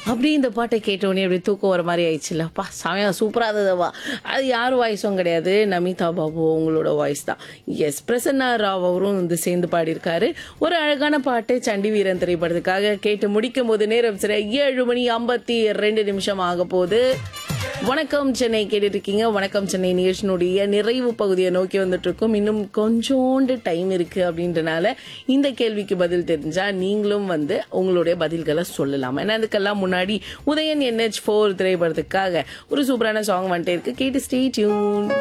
அப்படி இந்த பாட்டை கேட்டோடனே அப்படி தூக்கம் வர மாதிரி ஆயிடுச்சுல்ல அப்பா செமையா சூப்பராக இருந்ததுவா அது யார் வாய்ஸும் கிடையாது நமிதா பாபு உங்களோட வாய்ஸ் தான் எஸ் பிரசன்னா ராவ் அவரும் வந்து சேர்ந்து பாடியிருக்காரு ஒரு அழகான பாட்டு சண்டி வீரன் திரைப்படத்துக்காக கேட்டு முடிக்கும் போது நேரம் சரி ஏழு மணி ஐம்பத்தி ரெண்டு நிமிஷம் ஆக போகுது வணக்கம் சென்னை கேட்டுட்டு இருக்கீங்க வணக்கம் சென்னை நிகழ்ச்சியினுடைய நிறைவு பகுதியை நோக்கி வந்துட்டு இருக்கோம் இன்னும் கொஞ்சோண்டு டைம் இருக்கு அப்படின்றனால இந்த கேள்விக்கு பதில் தெரிஞ்சா நீங்களும் வந்து உங்களுடைய பதில்களை சொல்லலாம் ஏன்னா அதுக்கெல்லாம் முன்னாடி உதயன் என்ஹெச் ஃபோர் திரைப்படத்துக்காக ஒரு சூப்பரான சாங் வந்துட்டே இருக்கு கேட்டு ஸ்டே டியூன்